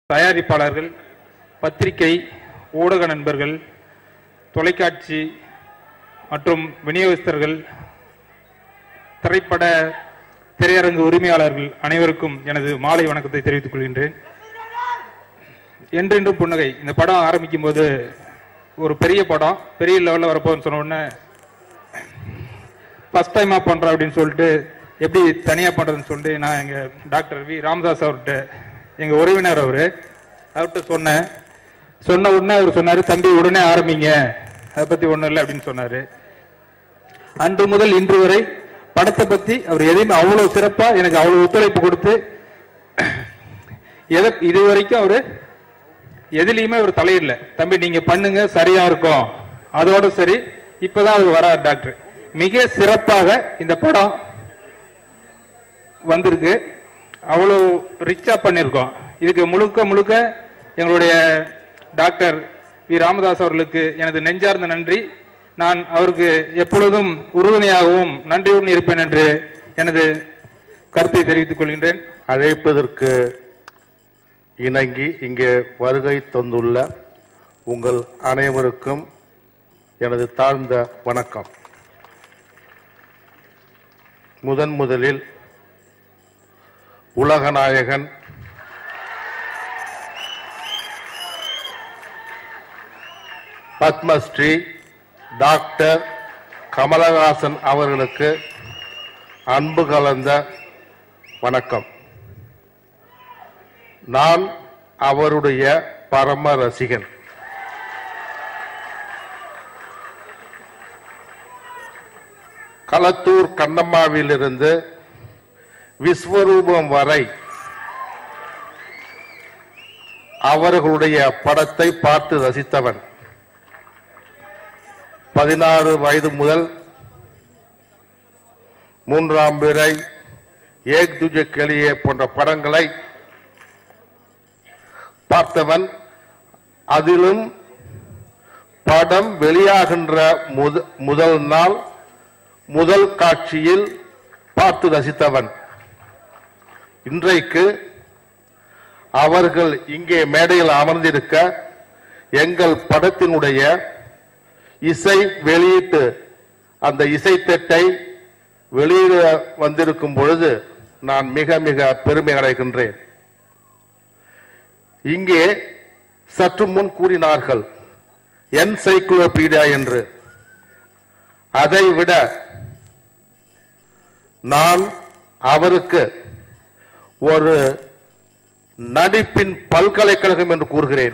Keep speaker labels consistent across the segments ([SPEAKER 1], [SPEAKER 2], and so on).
[SPEAKER 1] தயாரிப்பாளர்கள் பத்திரிகை ஊடக நண்பர்கள் தொலைக்காட்சி மற்றும் விநியோகஸ்தர்கள் திரைப்பட திரையரங்கு உரிமையாளர்கள் அனைவருக்கும் எனது மாலை வணக்கத்தை தெரிவித்துக் கொள்கின்றேன் என்றென்றும் புன்னகை இந்த படம் ஆரம்பிக்கும் போது ஒரு பெரிய படம் பெரிய லெவலில் வரப்போகுதுன்னு சொன்ன உடனே ஃபர்ஸ்ட் டைமாக பண்ணுறோம் அப்படின்னு சொல்லிட்டு எப்படி தனியாக பண்ணுறதுன்னு சொல்லிட்டு நான் எங்கள் டாக்டர் வி ராமதாஸ் அவர்கிட்ட எங்கள் உறவினர் அவர் அவர்கிட்ட சொன்னேன் சொன்ன உடனே அவர் சொன்னார் தம்பி உடனே ஆரம்பிங்க அதை பற்றி ஒன்றும் இல்லை அப்படின்னு சொன்னார் அன்று முதல் இன்று வரை படத்தை பற்றி அவர் எதையுமே அவ்வளோ சிறப்பாக எனக்கு அவ்வளோ ஒத்துழைப்பு கொடுத்து எதை இது வரைக்கும் அவர் எதுலேயுமே அவர் தலையிடல தம்பி நீங்க பண்ணுங்க சரியா இருக்கும் அதோட சரி இப்பதான் அவர் வரார் டாக்டர் மிக சிறப்பாக இந்த படம் வந்திருக்கு அவ்வளோ ரிச்சா பண்ணியிருக்கோம் இதுக்கு முழுக்க முழுக்க எங்களுடைய டாக்டர் வி ராமதாஸ் அவர்களுக்கு எனது நெஞ்சார்ந்த நன்றி நான் அவருக்கு எப்பொழுதும் உறுதுணையாகவும் நன்றியுடன் இருப்பேன் என்று எனது கருத்தை தெரிவித்துக் கொள்கின்றேன்
[SPEAKER 2] அழைப்பதற்கு இணங்கி இங்கே வருகை தந்துள்ள உங்கள் அனைவருக்கும் எனது தாழ்ந்த வணக்கம் முதன் முதலில் உலகநாயகன் பத்மஸ்ரீ டாக்டர் கமலஹாசன் அவர்களுக்கு அன்பு கலந்த வணக்கம் நான் அவருடைய பரம ரசிகன் களத்தூர் கண்ணம்மாவிலிருந்து விஸ்வரூபம் வரை அவர்களுடைய படத்தை பார்த்து ரசித்தவன் பதினாறு வயது முதல் மூன்றாம் பிறை ஏக் துஜ கெளியே போன்ற படங்களை பார்த்தவன் அதிலும் படம் வெளியாகின்ற முத- முதல் நாள் முதல் காட்சியில் பார்த்து ரசித்தவன் இன்றைக்கு அவர்கள் இங்கே மேடையில் அமர்ந்திருக்க எங்கள் படத்தினுடைய இசை வெளியீட்டு அந்த இசைத்தட்டை வெளியிட வந்திருக்கும் பொழுது நான் மிக மிக பெருமை அடைகின்றேன் இங்கே சற்று முன் கூறினார்கள் என்சைக்ளோபீடியா என்று அதை விட நான் அவருக்கு ஒரு நடிப்பின் பல்கலைக்கழகம் என்று கூறுகிறேன்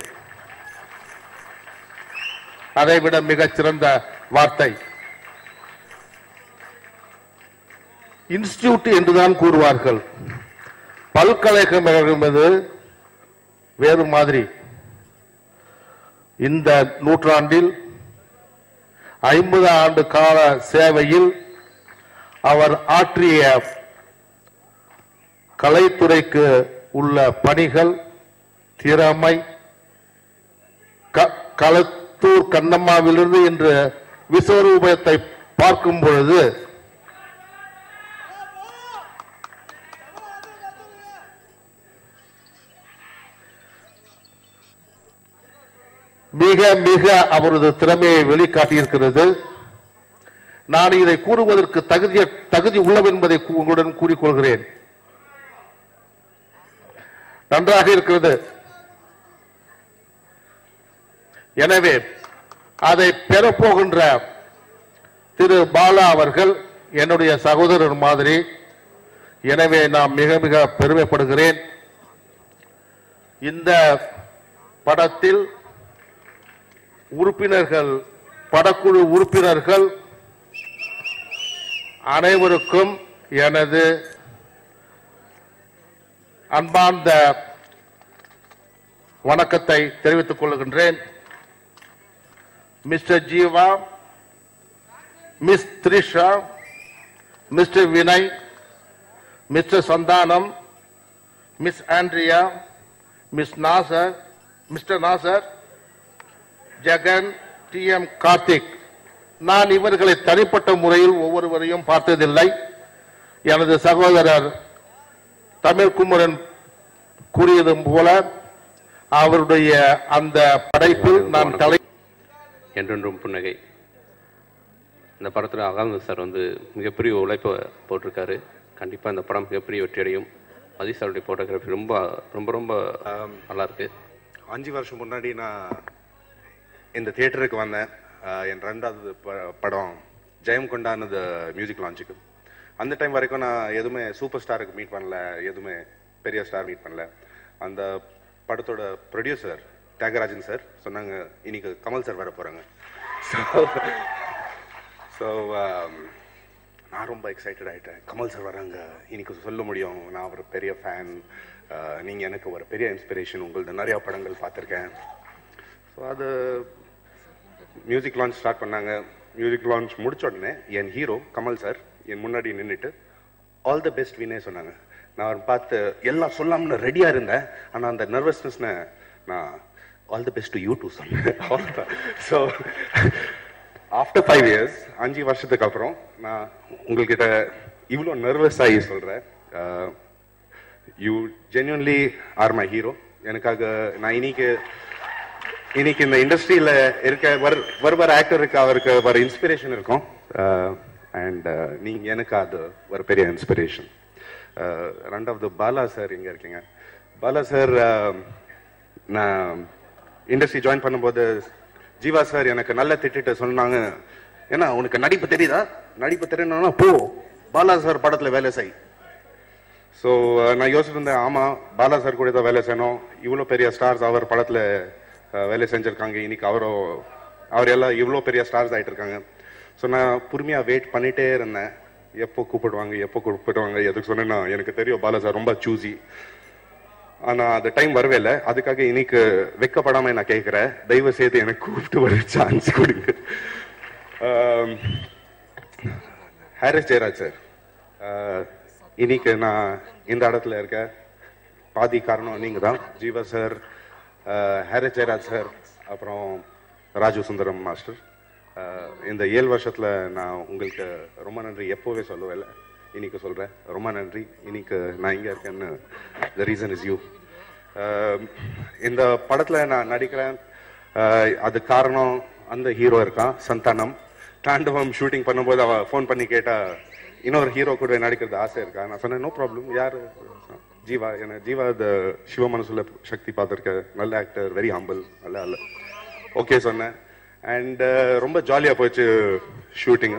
[SPEAKER 2] அதைவிட மிகச் சிறந்த வார்த்தை இன்ஸ்டிடியூட் என்றுதான் கூறுவார்கள் பல்கலைக்கழகம் என்பது வேறு மாதிரி இந்த நூற்றாண்டில் ஐம்பது ஆண்டு கால சேவையில் அவர் ஆற்றிய கலைத்துறைக்கு உள்ள பணிகள் திறமை க- களத்தூர் கண்ணம்மாவிலிருந்து இன்று விஸ்வரூபத்தை பார்க்கும் பொழுது மிக மிக அவரது திறமையை வெளிக்காட்டியிருக்கிறது நான் இதை கூறுவதற்கு தகுதி தகுதி உள்ளவன் என்பதை கூ- உங்களுடன் கூறிக்கொள்கிறேன் நன்றாக இருக்கிறது எனவே அதை பெறப்போகின்ற திரு பாலா அவர்கள் என்னுடைய சகோதரர் மாதிரி எனவே நான் மிக மிக பெருமைப்படுகிறேன் இந்த படத்தில் உறுப்பினர்கள் படக்குழு உறுப்பினர்கள் அனைவருக்கும் எனது அன்பார்ந்த வணக்கத்தை தெரிவித்துக் கொள்கின்றேன் mister Jiiva miss Trisha mister Vinay mister Santhanam miss Andrea miss Nassar mister Nassar Jegan T M Karthik நான் இவர்களை தனிப்பட்ட முறையில் ஒவ்வொருவரையும் பார்த்ததில்லை எனது சகோதரர் தமிழ்குமரன் கூறியது போல அவருடைய அந்த படைப்பில் நான் தலை
[SPEAKER 3] என்றென்றும் புன்னகை இந்த படத்தில் அகாந்த சார் வந்து மிகப்பெரிய உழைப்பை போட்டிருக்காரு கண்டிப்பாக இந்த படம் மிகப்பெரிய வெற்றியடையும் அஜித் சாருடைய ஃபோட்டோகிராஃபி ரொம்ப ரொம்ப ரொம்ப நல்லா இருக்கு
[SPEAKER 4] அஞ்சு வருஷம் முன்னாடி நான் இந்த தியேட்டருக்கு வந்தேன் ஆஹ் என் ரெண்டாவது ப- படம் ஜெயம் கொண்டானது மியூசிக் லான்ச்சுக்கு அந்த டைம் வரைக்கும் நான் எதுவுமே சூப்பர் ஸ்டாருக்கு மீட் பண்ணல எதுவுமே பெரிய ஸ்டார் மீட் பண்ணல அந்த படத்தோட ப்ரொடியூசர் தியாகராஜன் சார் சொன்னாங்க இன்னைக்கு கமல் சார் வர போகிறாங்க ஸோ நான் ரொம்ப எக்ஸைட்டட் ஆயிட்டேன் கமல் சார் வராங்க இன்னைக்கு சொல்ல முடியும் நான் ஒரு பெரிய ஃபேன் நீங்கள் எனக்கு ஒரு பெரிய இன்ஸ்பிரேஷன் உங்களது நிறையா படங்கள் பார்த்துருக்கேன் ஸோ அது மியூசிக் லான்ச் ஸ்டார்ட் பண்ணாங்க மியூசிக் லான்ச் முடிச்ச உடனே என் ஹீரோ கமல் சார் என் முன்னாடி நின்றுட்டு ஆல் த பெஸ்ட் வினே சொன்னாங்க நான் அவரை பார்த்து எல்லாம் சொல்லாமனு ரெடியாக இருந்தேன் ஆனால் அந்த நர்வஸ்னஸ்னை நான் all the best to you too சொன்னேன் ஸோ ஆஃப்டர் ஃபைவ் இயர்ஸ் அஞ்சு வருஷத்துக்கு அப்புறம் நான் உங்கள்கிட்ட இவ்வளோ நர்வஸ் ஆகி சொல்கிறேன் you genuinely are my hero எனக்காக நான் இன்னைக்கு இன்னைக்கு இந்த இண்டஸ்ட்ரியில இருக்க வர் வருவார் ஆக்டருக்கு அவருக்கு வர இன்ஸ்பிரேஷன் இருக்கும் அண்ட் நீங்க எனக்கு அது ஒரு பெரிய இன்ஸ்பிரேஷன் ரெண்டாவது பாலா சார் இங்க இருக்கீங்க பாலா சார் நான் இண்டஸ்ட்ரி ஜாயின் பண்ணும்போது ஜீவா சார் எனக்கு நல்ல திட்டிட்டு சொன்னாங்க ஏன்னா உனக்கு நடிப்பு தெரியுதா நடிப்பு தெரியணும்னா போ பாலா சார் படத்துல வேலை செய் ஸோ நான் யோசிச்சிருந்தேன் ஆமாம் பாலா சார் கூட தான் வேலை செய்யணும் இவ்வளோ பெரிய ஸ்டார்ஸ் அவர் படத்தில் வேலை செஞ்சுருக்காங்க இன்னைக்கு அவரோ அவர் எல்லாம் இவ்வளோ பெரிய ஸ்டார்ஸ் ஆகிட்டு இருக்காங்க ஸோ நான் பொறுமையாக வெயிட் பண்ணிட்டே இருந்தேன் எப்போ கூப்பிடுவாங்க எப்போ கூப்பிடுவாங்க எதுக்கு சொன்னேன்னா எனக்கு தெரியும் பாலா சார் ரொம்ப சூஸி ஆனால் அந்த டைம் வரவே இல்லை அதுக்காக இன்னைக்கு வெக்கப்படாமல் நான் கேட்குறேன் தயவு செய்து எனக்கு கூப்பிட்டு ஒரு சான்ஸ் கொடுங்க ஆம், ஹாரிஸ் ஜெயராஜ் சார் ஆஹ், இன்னைக்கு நான் இந்த இடத்துல இருக்கேன் பாதி காரணம் நீங்க தான் ஜீவா சார் ஆஹ், ஹாரிஸ் ஜெயராஜ் சார் அப்புறம் ராஜு சுந்தரம் மாஸ்டர் ஆஹ், இந்த ஏழு வருஷத்துல நான் உங்களுக்கு ரொம்ப நன்றி எப்போவே சொல்லவே இல்லை இன்னைக்கு சொல்றேன் ரொம்ப நன்றி இன்னைக்கு நான் இங்க இருக்கேன்னு த ரீசன் இஸ் யூ இந்த படத்துல நான் நடிக்கிறேன் ஆஹ், அது காரணம் அந்த ஹீரோ இருக்கான் சந்தானம் தாண்டவம் ஷூட்டிங் பண்ணும்போது அவ ஃபோன் பண்ணி கேட்டா இன்னொரு ஹீரோ கூட நடிக்கிறது ஆசை இருக்கா நான் சொன்னேன் நோ ப்ராப்ளம் யாரு ஜீவா என்ன ஜீவா த சிவ மனசுல சக்தி பார்த்துருக்க நல்ல ஆக்டர் வெரி ஹம்பிள் நல்ல அல்ல ஓகே சொன்னேன் அண்ட் ரொம்ப ஜாலியாக போச்சு ஷூட்டிங்கு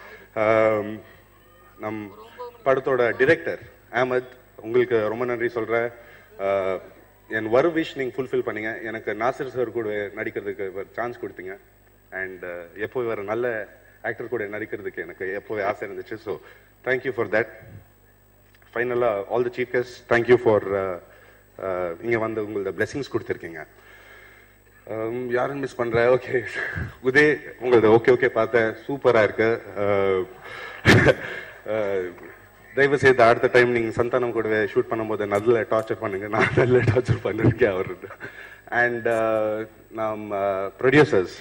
[SPEAKER 4] நம் படத்தோட டிரெக்டர் அஹமத் உங்களுக்கு ரொம்ப நன்றி சொல்கிறேன் என் வரு விஷ் நீங்கள் ஃபுல்ஃபில் பண்ணீங்க எனக்கு நாசிர் சார் கூட நடிக்கிறதுக்கு ஒரு சான்ஸ் கொடுத்தீங்க அண்ட் எப்போ வேறு நல்ல ஆக்டர் கூட நடிக்கிறதுக்கு எனக்கு எப்போவே ஆசை இருந்துச்சு ஸோ தேங்க்யூ ஃபார் தட் ஃபைனலாக all the chief guest thank you for இங்கே வந்து உங்களோட பிளெஸிங்ஸ் கொடுத்துருக்கீங்க Um, யாரும் மிஸ் பண்ற ஓகே உதய் உங்களது ஓகே ஓகே பார்த்தேன் சூப்பரா இருக்கு Uh, uh, தயவு செய்து அடுத்த டைம் நீங்க சந்தானம் கூடவே ஷூட் பண்ணும்போது நல்ல டார்ச்சர் பண்ணுங்க நான் நல்ல டார்ச்சர் பண்ணிருக்கேன் அவர் அண்ட் நாம் ப்ரொடியூசர்ஸ்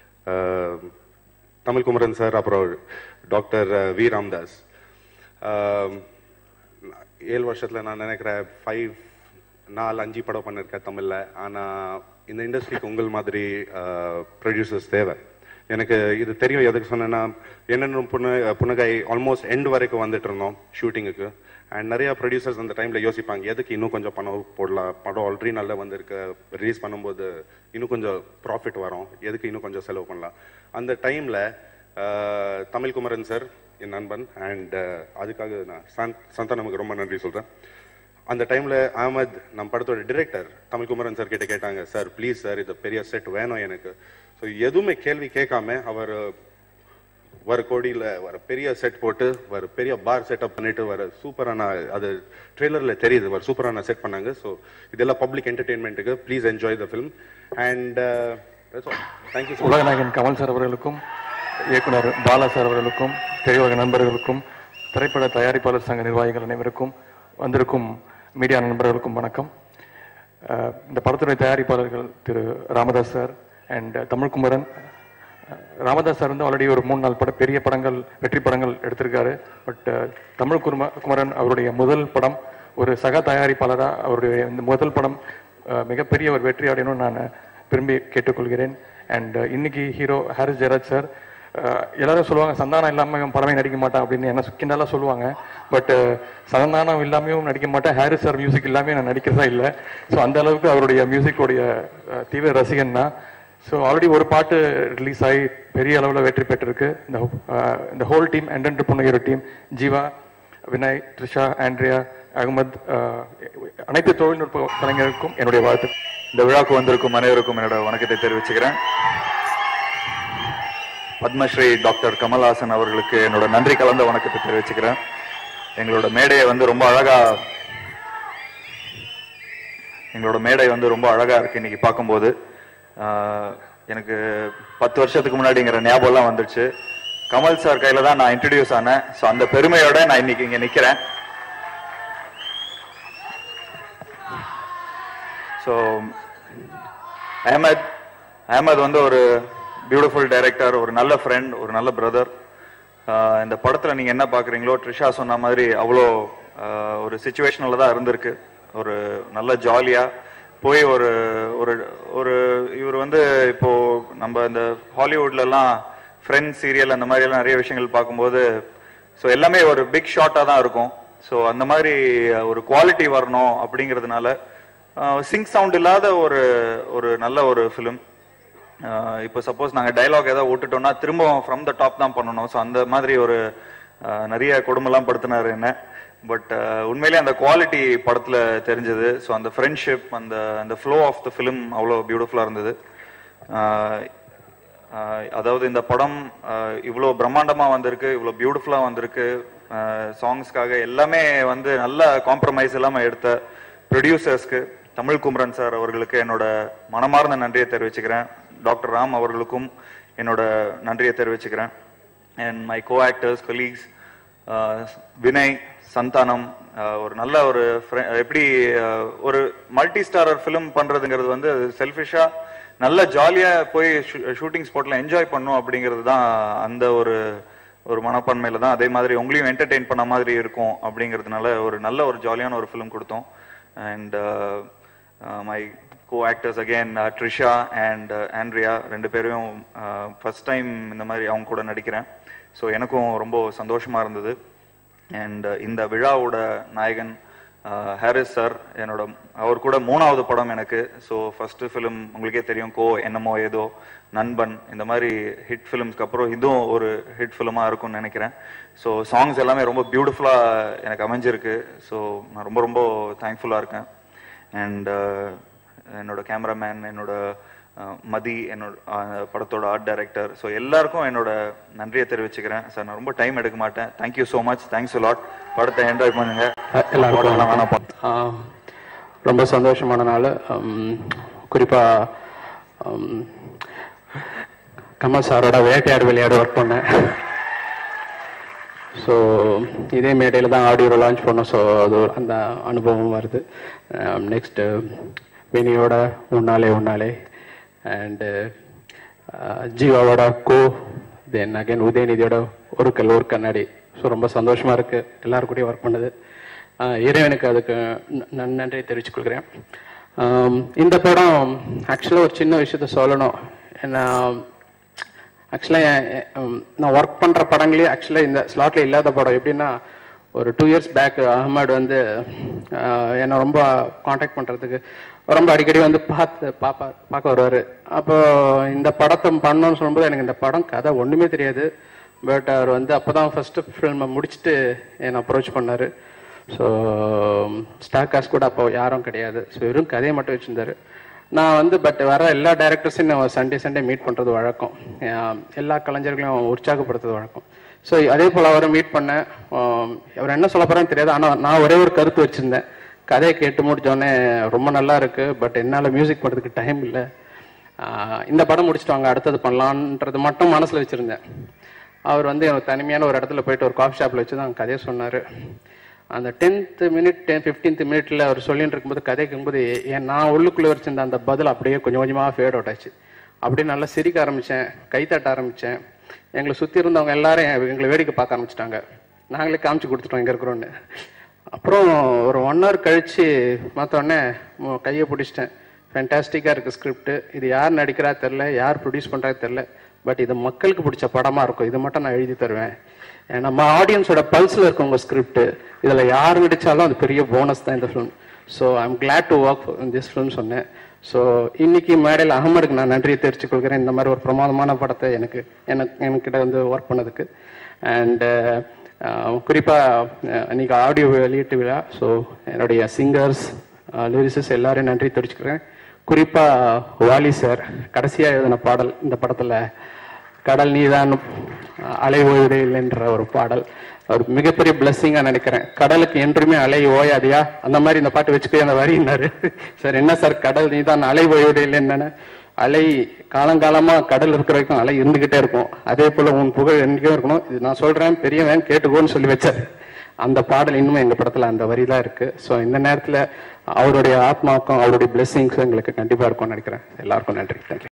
[SPEAKER 4] தமிழ் குமரன் சார் அப்புறம் டாக்டர் வி ராம்தாஸ் Um, ஏழு வருஷத்துல நான் நினைக்கிறேன் ஃபைவ் நாலு அஞ்சு படம் பண்ணிருக்கேன் தமிழ்ல ஆனா இந்த இண்டஸ்ட்ரிக்கு உங்கள் மாதிரி ப்ரொடியூசர்ஸ் தேவை எனக்கு இது தெரியும் எதுக்கு சொன்னேன்னா என்னென்ன புன புனகை ஆல்மோஸ்ட் எண்ட் வரைக்கும் வந்துட்டு இருந்தோம் ஷூட்டிங்குக்கு அண்ட் நிறைய ப்ரொடியூசர்ஸ் அந்த டைம்ல யோசிப்பாங்க எதுக்கு இன்னும் கொஞ்சம் பணம் போடலாம் படம் ஆல்ரெடி நல்லா வந்திருக்கு ரிலீஸ் பண்ணும்போது இன்னும் கொஞ்சம் ப்ராஃபிட் வரும் எதுக்கு இன்னும் கொஞ்சம் செலவு பண்ணலாம் அந்த டைம்ல தமிழ் குமரன் சார் என் நண்பன் அண்ட் அதுக்காக நான் சந்த் சந்தானமுக்கு ரொம்ப நன்றி சொல்றேன் அந்த டைம்ல அகமத் நம்ம படத்தோட டிரெக்டர் தமிழ்குமரன் சார் கிட்ட கேட்டாங்க சார் ப்ளீஸ் சார் இது பெரிய செட் வேணும் எனக்கு ஸோ எதுவுமே கேள்வி கேட்காம அவர் வர கோடியில் வர பெரிய செட் போட்டு வர பெரிய பார் செட்டப் பண்ணிட்டு வர சூப்பரான அது ட்ரெய்லரில் தெரியுது வர சூப்பரான செட் பண்ணாங்க ஸோ இதெல்லாம் பப்ளிக் என்டர்டெயின்மெண்ட்டுக்கு please enjoy the film and thank you so
[SPEAKER 5] உலகநாயகன் கமல் சார் அவர்களுக்கும் இயக்குனர் பாலா சார் அவர்களுக்கும் திரையுலக நண்பர்களுக்கும் திரைப்பட தயாரிப்பாளர் சங்க நிர்வாகிகள் அனைவருக்கும் வந்திருக்கும் மீடியா நண்பர்களுக்கும் வணக்கம் அஹ் இந்த படத்துடைய தயாரிப்பாளர்கள் திரு ராமதாஸ் சார் அண்ட் தமிழ்குமரன் அஹ் ராமதாஸ் சார் வந்து ஆல்ரெடி ஒரு மூணு நாலு படம் பெரிய படங்கள் வெற்றி படங்கள் எடுத்திருக்காரு பட் தமிழ் குரும குமரன் அவருடைய முதல் படம் ஒரு சக தயாரிப்பாளராக அவருடைய இந்த முதல் படம் அஹ், மிகப்பெரிய ஒரு வெற்றி அடையணும்னு நான் விரும்பி கேட்டுக்கொள்கிறேன் அண்ட் இன்னைக்கு ஹீரோ ஹாரிஸ் ஜெயராஜ் சார் எல்லாரும் சொல்லுவாங்க சந்தானம் இல்லாமல் இவன் படமே நடிக்க மாட்டான் அப்படின்னு என்ன கிண்டலாக சொல்லுவாங்க பட் சந்தானம் இல்லாமையும் நடிக்க மாட்டேன் ஹாரிஸ் சார் மியூசிக் இல்லாமல் நான் நடிக்கிறதா இல்லை ஸோ அந்த அளவுக்கு அவருடைய மியூசிக்கோடைய அஹ், தீவிர ரசிகன் தான் ஸோ ஆல்ரெடி ஒரு பாட்டு ரிலீஸ் ஆகி பெரிய அளவில் வெற்றி பெற்றிருக்கு இந்த அஹ், இந்த ஹோல் டீம் என்டென்ட் பொண்ணுகிற டீம் ஜீவா வினய் த்ரிஷா ஆண்ட்ரியா அகமத் அஹ், அனைத்து தொழில்நுட்ப கலைஞருக்கும் என்னுடைய வாழ்த்து
[SPEAKER 6] இந்த விழாக்கு வந்திருக்கும் அனைவருக்கும் என்னோட வணக்கத்தை தெரிவிச்சுக்கிறேன் பத்மஸ்ரீ டாக்டர் கமல்ஹாசன் அவர்களுக்கு என்னோட நன்றி கலந்த வணக்கத்தை தெரிவிச்சுக்கிறேன் எங்களோட மேடையை வந்து ரொம்ப அழகா எங்களோட மேடை வந்து ரொம்ப அழகா இருக்கு இன்னைக்கு பார்க்கும்போது ஆஹ், எனக்கு பத்து வருஷத்துக்கு முன்னாடிங்கிற ஞாபகம்லாம் வந்துடுச்சு கமல் சார் கையில தான் நான் இன்ட்ரடியூஸ் ஆனேன் ஸோ அந்த பெருமையோட நான் இன்னைக்கு இங்க நிக்கிறேன் ஸோ அஹமத் அஹமத் வந்து ஒரு பியூட்டிஃபுல் டைரக்டர் ஒரு நல்ல ஃப்ரெண்ட் ஒரு நல்ல பிரதர் இந்த படத்தில் நீங்கள் என்ன பார்க்குறீங்களோ ட்ரிஷா சொன்ன மாதிரி அவ்வளோ ஆஹ், ஒரு சுச்சுவேஷனில் தான் இருந்திருக்கு ஒரு நல்ல ஜாலியாக போய் ஒரு ஒரு ஒரு இவர் வந்து இப்போ நம்ம இந்த ஹாலிவுட்லலாம் ஃப்ரெண்ட்ஸ் சீரியல் அந்த மாதிரி எல்லாம் நிறைய விஷயங்கள் பார்க்கும்போது ஸோ எல்லாமே ஒரு பிக் ஷாட்டாக தான் இருக்கும் ஸோ அந்த மாதிரி ஒரு குவாலிட்டி வரணும் அப்படிங்கிறதுனால சிங்க் சவுண்ட் இல்லாத ஒரு ஒரு நல்ல ஒரு ஃபிலிம் இப்போ சப்போஸ் நாங்கள் டைலாக் ஏதாவது விட்டுட்டோம்னா திரும்பவும் ஃப்ரம் த டாப் தான் பண்ணணும் ஸோ அந்த மாதிரி ஒரு ஆஹ், நிறைய கொடுமைலாம் படுத்தினாரு என்ன பட் உண்மையிலேயே அந்த குவாலிட்டி படத்தில் தெரிஞ்சது ஸோ அந்த ஃப்ரெண்ட்ஷிப் அந்த அந்த ஃப்ளோ ஆஃப் த ஃபிலிம் அவ்வளோ பியூட்டிஃபுல்லாக இருந்தது ஆஹ், ஆஹ் அதாவது இந்த படம் ஆஹ் இவ்வளோ பிரம்மாண்டமா வந்திருக்கு இவ்வளோ பியூட்டிஃபுல்லா வந்திருக்கு சாங்ஸ்க்காக எல்லாமே வந்து நல்ல காம்ப்ரமைஸ் இல்லாம எடுத்த ப்ரொடியூசர்ஸ்க்கு தமிழ் குமரன் சார் அவர்களுக்கு என்னோட மனமார்ந்த நன்றியை தெரிவிச்சுக்கிறேன் டாக்டர் ராம் அவர்களுக்கும் என்னோட நன்றியை தெரிவிச்சுக்கிறேன் and my co actors colleagues Vinay Santhanam ஆஹ் ஒரு நல்ல ஒரு fri- எப்படி ஆஹ் ஒரு மல்டி ஸ்டாரர் ஃபிலிம் பண்றதுங்கிறது வந்து செல்ஃபிஷா நல்ல ஜாலியா போய் ஷூட்டிங் ஸ்பாட்ல என்ஜாய் பண்ணும் அப்படிங்கிறது தான் அந்த ஒரு ஒரு மனப்பான்மையில தான் அதே மாதிரி உங்களையும் என்டர்டெயின் பண்ண மாதிரி இருக்கும் அப்படிங்கிறதுனால ஒரு நல்ல ஒரு ஜாலியான ஒரு ஃபிலிம் கொடுத்தோம் and my co actors again Trisha and Andrea ரெண்டு பேரையும் ஃபர்ஸ்ட் டைம் இந்த மாதிரி அவங்க கூட நடிக்கிறேன் ஸோ எனக்கும் ரொம்ப சந்தோஷமா இருந்தது அண்ட் இந்த விழாவோட நாயகன் அஹ், ஹாரிஸ் சார் என்னோட அவர் கூட மூணாவது படம் எனக்கு ஸோ ஃபர்ஸ்ட் ஃபிலிம் உங்களுக்கே தெரியும் கோ என்னமோ ஏதோ நண்பன் இந்த மாதிரி ஹிட் ஃபிலிம்ஸ்க்கு அப்புறம் இதுவும் ஒரு ஹிட் ஃபிலிமாக இருக்கும்னு நினைக்கிறேன் ஸோ சாங்ஸ் எல்லாமே ரொம்ப பியூட்டிஃபுல்லாக எனக்கு அமைஞ்சிருக்கு ஸோ நான் ரொம்ப ரொம்ப தேங்க்ஃபுல்லாக இருக்கேன் அண்ட் என்னோட கேமராமேன் என்னோட அஹ், மதி என்னோட அஹ், படத்தோட ஆர்ட் டைரக்டர் ஸோ எல்லாருக்கும் என்னோட நன்றியை தெரிவிச்சுக்கிறேன் சார் நான் ரொம்ப டைம் எடுக்க மாட்டேன் thank you so much thanks lot படத்தை என்ஜாய் பண்ணுங்க
[SPEAKER 3] எல்லாருக்கும்
[SPEAKER 6] படம் வேணாம்
[SPEAKER 3] வணக்கம். ஆ, ரொம்ப சந்தோஷமான நாள் உம், குறிப்பா உம், கமல் சாரோட வேட்டையாடு விளையாடு ஒர்க் பண்ணேன் ஸோ இதே மேடையில் தான் ஆடியோ லான்ச் பண்ணோம் ஸோ அது ஒரு- அந்த அனுபவம் வருது நெக்ஸ்ட்டு வினியோட உன்னாலே உன்னாலே அண்டு ஜீவாவோட கோ தென் அகைன் உதயநிதியோட ஒரு கல் ஒரு கண்ணாடி ஸோ ரொம்ப சந்தோஷமாக இருக்குது எல்லாரும் கூடயும் ஒர்க் பண்ணுது ஆஹ் இறைவனுக்கு அதுக்கு ந- நன் நன்றியை தெரிவித்துக் கொள்கிறேன் ஆம், இந்த படம் ஆக்சுவலாக ஒரு சின்ன விஷயத்த சொல்லணும் ஏன்னா ஆக்சுவலாக நான் ஒர்க் பண்ணுற படங்களே ஆக்சுவலாக இந்த ஸ்லாட்டில் இல்லாத படம் எப்படின்னா ஒரு டூ இயர்ஸ் பேக் அகமட் வந்து ஆஹ், என்னை ரொம்ப காண்டாக்ட் பண்ணுறதுக்கு ரொம்ப அடிக்கடி வந்து பார்த்து பாப்பா பார்க்க வருவார் அப்போ இந்த படத்தை பண்ணணும்னு சொல்லும்போது எனக்கு இந்த படம் கதை ஒன்றுமே தெரியாது பட் அவர் வந்து அப்போ தான் ஃபஸ்ட்டு ஃபில்மை முடிச்சுட்டு என்னை அப்ரோச் பண்ணார் ஸோ ஸ்டார் காஸ்ட் கூட அப்போ யாரும் கிடையாது ஸோ வெறும் கதையை மட்டும் வச்சுருந்தாரு நான் வந்து பட் வர எல்லா டேரக்டர்ஸையும் நான் சண்டே சண்டே மீட் பண்ணுறது வழக்கம் அஹ் எல்லா கலைஞர்களையும் உற்சாகப்படுத்துறது வழக்கம் ஸோ அதே போல் அவரை மீட் பண்ணேன் அஹ் அவர் என்ன சொல்ல போகிறான்னு தெரியாது ஆனால் நான் ஒரே ஒரு கருத்து வச்சுருந்தேன் கதையை கேட்டு முடிச்சோடனே ரொம்ப நல்லா இருக்கு பட் என்னால் மியூசிக் பண்ணுறதுக்கு டைம் இல்லை ஆஹ் இந்த படம் முடிச்சுட்டு வாங்க அடுத்தது பண்ணலான்றது மட்டும் மனசில் வச்சுருந்தேன் அவர் வந்து எனக்கு தனிமையான ஒரு இடத்துல போயிட்டு ஒரு காஃபி ஷாப்பில் வச்சு தான் கதையை சொன்னார் அந்த டென்த்து மினிட் டென் ஃபிஃப்டீன்த் மினிட்ல அவர் சொல்லிட்டு இருக்கும்போது கதை கேட்கும்போது ஏன் நான் உள்ளுக்குள்ளே வச்சிருந்த அந்த பதில் அப்படியே கொஞ்சம் கொஞ்சமாக ஃபேட் அவுட் ஆச்சு அப்படியே நல்லா சிரிக்க ஆரம்பித்தேன் கை தட்ட ஆரம்பித்தேன் எங்களை சுற்றி இருந்தவங்க எல்லாரும் எங்களை வேடிக்கை பார்க்க ஆரம்பிச்சிட்டாங்க நாங்களே காமிச்சு கொடுத்துட்டோம் இங்கே இருக்கிறோன்னு அப்புறம் ஒரு ஒன் ஹவர் கழிச்சு உடனே
[SPEAKER 7] மு- கையை பிடிச்சிட்டேன் ஃபேண்டாஸ்டிக்காக இருக்குது ஸ்கிரிப்ட் இது யார் நடிக்கிறா தெரில யார் ப்ரொடியூஸ் பண்ணுறா தெரில பட் இது மக்களுக்கு பிடிச்ச படமாக இருக்கும் இது மட்டும் நான் எழுதி தருவேன் நம்ம ஆடியன்ஸோட பல்ஸில் இருக்கும் உங்கள் ஸ்கிரிப்ட் இதில் யார் நடித்தாலும் அது பெரிய போனஸ் தான் இந்த film so I'm glad to work in this film சொன்னேன் ஸோ இன்னைக்கு மேடையில் அகமதுக்கு நான் நன்றியை தெரிவித்துக் கொள்கிறேன் இந்த மாதிரி ஒரு பிரமாதமான படத்தை எனக்கு எனக்கு என்கிட்ட வந்து ஒர்க் பண்ணதுக்கு அண்டு குறிப்பாக இன்னைக்கு ஆடியோ வெளியீட்டு விழா ஸோ என்னுடைய சிங்கர்ஸ் லிரிசஸ் எல்லாரையும் நன்றி தெரிவிச்சுக்கிறேன் குறிப்பாக வாலி சார் கடைசியாக எழுதின பாடல் இந்த படத்தில் கடல் நீதான் அலை ஓய்வதில்லைன்ற ஒரு பாடல் ஒரு மிகப்பெரிய பிளஸ்ஸிங்காக நினைக்கிறேன் கடலுக்கு என்றுமே அலை ஓயாதியா அந்த மாதிரி இந்த பாட்டு வச்சுக்கோ அந்த வரினாரு சார் என்ன சார் கடல் நீதான் அலை ஓய்வதில்லை என்னன்னு அலை காலங்காலமா கடல் இருக்கிற வரைக்கும் அலை இருந்துகிட்டே இருக்கும் அதே போல உன் புகழ் என்றைக்கும் இருக்கணும் இது நான் சொல்றேன் பெரியவன் கேட்டுக்கோன்னு சொல்லி வச்சார் அந்த பாடல் இன்னும் எங்க படத்துல அந்த வரி தான் இருக்கு ஸோ இந்த நேரத்துல அவருடைய ஆத்மாவுக்கும் அவருடைய பிளெஸிங்ஸும் எங்களுக்கு கண்டிப்பா இருக்கும்னு நினைக்கிறேன் எல்லாருக்கும் நன்றி தேங்க்யூ